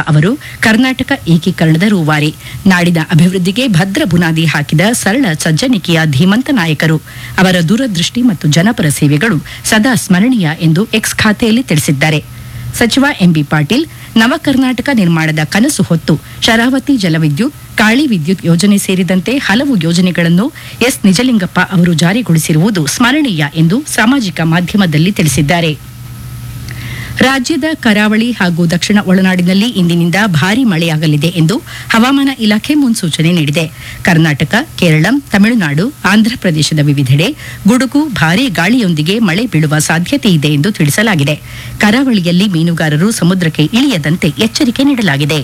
ಅವರು ಕರ್ನಾಟಕ ಏಕೀಕರಣದ ರೂವಾರಿ ನಾಡಿನ ಅಭಿವೃದ್ಧಿಗೆ ಭದ್ರ ಬುನಾದಿ ಹಾಕಿದ ಸರಳ ಸಜ್ಜನಿಕೆಯ ಧೀಮಂತ ನಾಯಕರು ಅವರ ದೂರದೃಷ್ಟಿ ಮತ್ತು ಜನಪರ ಸೇವೆಗಳು ಸದಾ ಸ್ಮರಣೀಯ ಎಂದು ಎಕ್ಸ್ ಖಾತೆಯಲ್ಲಿ ತಿಳಿಸಿದ್ದಾರೆ ಸಚಿವ ಎಂಬಿ ಪಾಟೀಲ್ ನವ ಕರ್ನಾಟಕ ನಿರ್ಮಾಣದ ಕನಸು ಹೊತ್ತು ಶರಾವತಿ ಜಲವಿದ್ಯುತ್ ಕಾಳಿ ವಿದ್ಯುತ್ ಯೋಜನೆ ಸೇರಿದಂತೆ ಹಲವು ಯೋಜನೆಗಳನ್ನು ಎಸ್ ನಿಜಲಿಂಗಪ್ಪ ಅವರು ಜಾರಿಗೊಳಿಸಿರುವುದು ಸ್ಮರಣೀಯ ಎಂದು ಸಾಮಾಜಿಕ ಮಾಧ್ಯಮದಲ್ಲಿ ತಿಳಿಸಿದ್ದಾರೆ ರಾಜ್ಯದ ಕರಾವಳಿ ಹಾಗೂ ದಕ್ಷಿಣ ಒಳನಾಡಿನಲ್ಲಿ ಇಂದಿನಿಂದ ಭಾರೀ ಮಳೆಯಾಗಲಿದೆ ಎಂದು ಹವಾಮಾನ ಇಲಾಖೆ ಮುನ್ಸೂಚನೆ ನೀಡಿದೆ ಕರ್ನಾಟಕ ಕೇರಳಂ ತಮಿಳುನಾಡು ಆಂಧ್ರಪ್ರದೇಶದ ವಿವಿಧೆಡೆ ಗುಡುಗು ಭಾರೀ ಗಾಳಿಯೊಂದಿಗೆ ಮಳೆ ಬೀಳುವ ಸಾಧ್ಯತೆ ಇದೆ ಎಂದು ತಿಳಿಸಲಾಗಿದೆ ಕರಾವಳಿಯಲ್ಲಿ ಮೀನುಗಾರರು ಸಮುದ್ರಕ್ಕೆ ಇಳಿಯದಂತೆ ಎಚ್ಚರಿಕೆ ನೀಡಲಾಗಿದೆ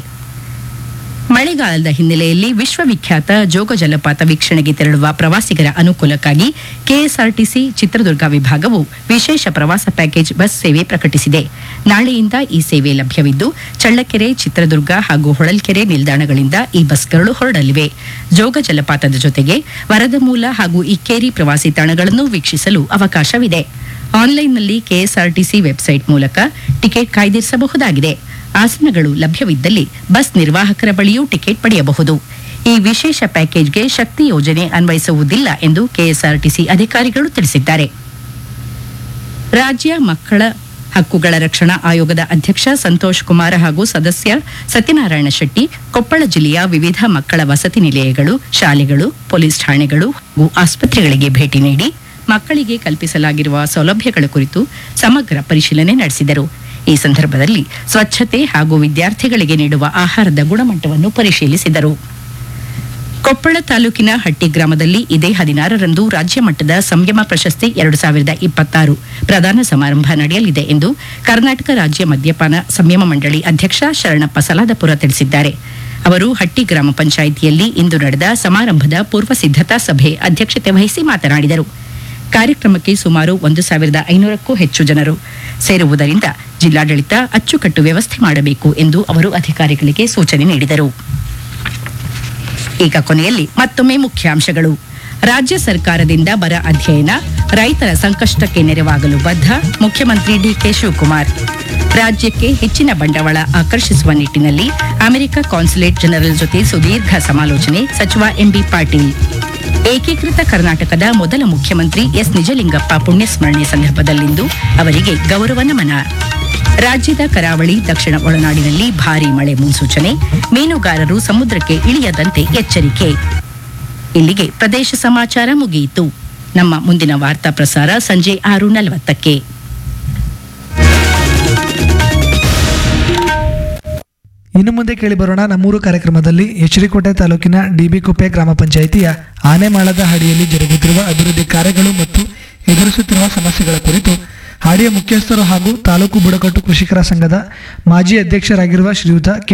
ಮಳೆಗಾಲದ ಹಿನ್ನೆಲೆಯಲ್ಲಿ ವಿಶ್ವವಿಖ್ಯಾತ ಜೋಗ ಜಲಪಾತ ವೀಕ್ಷಣೆಗೆ ತೆರಳುವ ಪ್ರವಾಸಿಗರ ಅನುಕೂಲಕ್ಕಾಗಿ ಕೆಎಸ್ಆರ್ಟಿಸಿ ಚಿತ್ರದುರ್ಗ ವಿಭಾಗವು ವಿಶೇಷ ಪ್ರವಾಸ ಪ್ಯಾಕೇಜ್ ಬಸ್ ಸೇವೆ ಪ್ರಕಟಿಸಿದೆ ನಾಳೆಯಿಂದ ಈ ಸೇವೆ ಲಭ್ಯವಿದ್ದು ಚಳ್ಳಕೆರೆ ಚಿತ್ರದುರ್ಗ ಹಾಗೂ ಹೊಳಲ್ಕೆರೆ ನಿಲ್ದಾಣಗಳಿಂದ ಈ ಬಸ್ಗಳು ಹೊರಡಲಿವೆ ಜೋಗ ಜಲಪಾತದ ಜೊತೆಗೆ ವರದಮೂಲ ಹಾಗೂ ಇಕ್ಕೇರಿ ಪ್ರವಾಸಿ ತಾಣಗಳನ್ನು ವೀಕ್ಷಿಸಲು ಅವಕಾಶವಿದೆ ಆನ್ಲೈನ್ನಲ್ಲಿ ಕೆಎಸ್ಆರ್ಟಿಸಿ ವೆಬ್ಸೈಟ್ ಮೂಲಕ ಟಿಕೆಟ್ ಕಾಯ್ದಿರಿಸಬಹುದಾಗಿದೆ ಆಸನಗಳು ಲಭ್ಯವಿದ್ದಲ್ಲಿ ಬಸ್ ನಿರ್ವಾಹಕರ ಬಳಿಯೂ ಟಿಕೆಟ್ ಪಡೆಯಬಹುದು ಈ ವಿಶೇಷ ಪ್ಯಾಕೇಜ್ಗೆ ಶಕ್ತಿ ಯೋಜನೆ ಅನ್ವಯಿಸುವುದಿಲ್ಲ ಎಂದು ಕೆಎಸ್ಆರ್ಟಿಸಿ ಅಧಿಕಾರಿಗಳು ತಿಳಿಸಿದ್ದಾರೆ ರಾಜ್ಯ ಮಕ್ಕಳ ಹಕ್ಕುಗಳ ರಕ್ಷಣಾ ಆಯೋಗದ ಅಧ್ಯಕ್ಷ ಸಂತೋಷ್ ಕುಮಾರ್ ಹಾಗೂ ಸದಸ್ಯ ಸತ್ಯನಾರಾಯಣ ಶೆಟ್ಟಿ ಕೊಪ್ಪಳ ಜಿಲ್ಲೆಯ ವಿವಿಧ ಮಕ್ಕಳ ವಸತಿ ನಿಲಯಗಳು ಶಾಲೆಗಳು ಪೊಲೀಸ್ ಠಾಣೆಗಳು ಹಾಗೂ ಆಸ್ಪತ್ರೆಗಳಿಗೆ ಭೇಟಿ ನೀಡಿ ಮಕ್ಕಳಿಗೆ ಕಲ್ಪಿಸಲಾಗಿರುವ ಸೌಲಭ್ಯಗಳ ಕುರಿತು ಸಮಗ್ರ ಪರಿಶೀಲನೆ ನಡೆಸಿದರು ಈ ಸಂದರ್ಭದಲ್ಲಿ ಸ್ವಚ್ಛತೆ ಹಾಗೂ ವಿದ್ಯಾರ್ಥಿಗಳಿಗೆ ನೀಡುವ ಆಹಾರದ ಗುಣಮಟ್ಟವನ್ನು ಪರಿಶೀಲಿಸಿದರು ಕೊಪ್ಪಳ ತಾಲೂಕಿನ ಹಟ್ಟಿ ಗ್ರಾಮದಲ್ಲಿ ಇದೇ ಹದಿನಾರರಂದು ರಾಜ್ಯ ಮಟ್ಟದ ಸಂಯಮ ಪ್ರಶಸ್ತಿ ಎರಡು ಸಾವಿರದ ಇಪ್ಪತ್ತಾರು ಪ್ರದಾನ ಸಮಾರಂಭ ನಡೆಯಲಿದೆ ಎಂದು ಕರ್ನಾಟಕ ರಾಜ್ಯ ಮದ್ಯಪಾನ ಸಂಯಮ ಮಂಡಳಿ ಅಧ್ಯಕ್ಷ ಶರಣಪ್ಪ ಸಲಾದಪುರ ತಿಳಿಸಿದ್ದಾರೆ ಅವರು ಹಟ್ಟಿ ಗ್ರಾಮ ಪಂಚಾಯಿತಿಯಲ್ಲಿ ಇಂದು ನಡೆದ ಸಮಾರಂಭದ ಪೂರ್ವ ಸಿದ್ಧತಾ ಸಭೆ ಅಧ್ಯಕ್ಷತೆ ವಹಿಸಿ ಮಾತನಾಡಿದರು ಕಾರ್ಯಕ್ರಮಕ್ಕೆ ಸುಮಾರು ಒಂದು ಸಾವಿರದ ಐನೂರಕ್ಕೂ ಹೆಚ್ಚು ಜನರು ಸೇರುವುದರಿಂದ ಜಿಲ್ಲಾಡಳಿತ ಅಚ್ಚುಕಟ್ಟು ವ್ಯವಸ್ಥೆ ಮಾಡಬೇಕು ಎಂದು ಅವರು ಅಧಿಕಾರಿಗಳಿಗೆ ಸೂಚನೆ ನೀಡಿದರು ಈಗ ಕೊನೆಯಲ್ಲಿ ಮತ್ತೊಮ್ಮೆ ಮುಖ್ಯಾಂಶಗಳು ರಾಜ್ಯ ಸರ್ಕಾರದಿಂದ ಬರ ಅಧ್ಯಯನ ರೈತರ ಸಂಕಷ್ಟಕ್ಕೆ ನೆರವಾಗಲು ಬದ್ಧ ಮುಖ್ಯಮಂತ್ರಿ ಡಿಕೆ ಶಿವಕುಮಾರ್ ರಾಜ್ಯಕ್ಕೆ ಹೆಚ್ಚಿನ ಬಂಡವಾಳ ಆಕರ್ಷಿಸುವ ನಿಟ್ಟಿನಲ್ಲಿ ಅಮೆರಿಕ ಕಾನ್ಸುಲೇಟ್ ಜನರಲ್ ಜೊತೆ ಸುದೀರ್ಘ ಸಮಾಲೋಚನೆ ಸಚಿವ ಎಂಬಿ ಪಾಟೀಲ್ ಏಕೀಕೃತ ಕರ್ನಾಟಕದ ಮೊದಲ ಮುಖ್ಯಮಂತ್ರಿ ಎಸ್ ನಿಜಲಿಂಗಪ್ಪ ಪುಣ್ಯಸ್ಮರಣೆ ಸಂದರ್ಭದಲ್ಲಿಂದು ಅವರಿಗೆ ಗೌರವ ನಮನ ರಾಜ್ಯದ ಕರಾವಳಿ ದಕ್ಷಿಣ ಒಳನಾಡಿನಲ್ಲಿ ಭಾರೀ ಮಳೆ ಮುನ್ಸೂಚನೆ ಮೀನುಗಾರರು ಸಮುದ್ರಕ್ಕೆ ಇಳಿಯದಂತೆ ಎಚ್ಚರಿಕೆ ಇಲ್ಲಿಗೆ ಪ್ರದೇಶ ಸಮಾಚಾರ ಮುಗಿಯಿತು ನಮ್ಮ ಮುಂದಿನ ವಾರ್ತಾ ಪ್ರಸಾರ ಸಂಜೆ ಆರು ನಲವತ್ತಕ್ಕೆ ಇನ್ನು ಮುಂದೆ ಕೇಳಿಬರೋಣ ನಮ್ಮೂರು ಕಾರ್ಯಕ್ರಮದಲ್ಲಿ ಎಚರಿಕೋಟೆ ತಾಲೂಕಿನ ಡಿಬಿಕುಪ್ಪೆ ಗ್ರಾಮ ಪಂಚಾಯಿತಿಯ ಆನೆಮಾಳದ ಹಾಡಿಯಲ್ಲಿ ಜರುಗುತ್ತಿರುವ ಅಭಿವೃದ್ಧಿ ಕಾರ್ಯಗಳು ಮತ್ತು ಎದುರಿಸುತ್ತಿರುವ ಸಮಸ್ಯೆಗಳ ಕುರಿತು ಹಾಡಿಯ ಮುಖ್ಯಸ್ಥರು ಹಾಗೂ ತಾಲೂಕು ಬುಡಕಟ್ಟು ಕೃಷಿಕರ ಸಂಘದ ಮಾಜಿ ಅಧ್ಯಕ್ಷರಾಗಿರುವ ಶ್ರೀಯುತ ಕೆ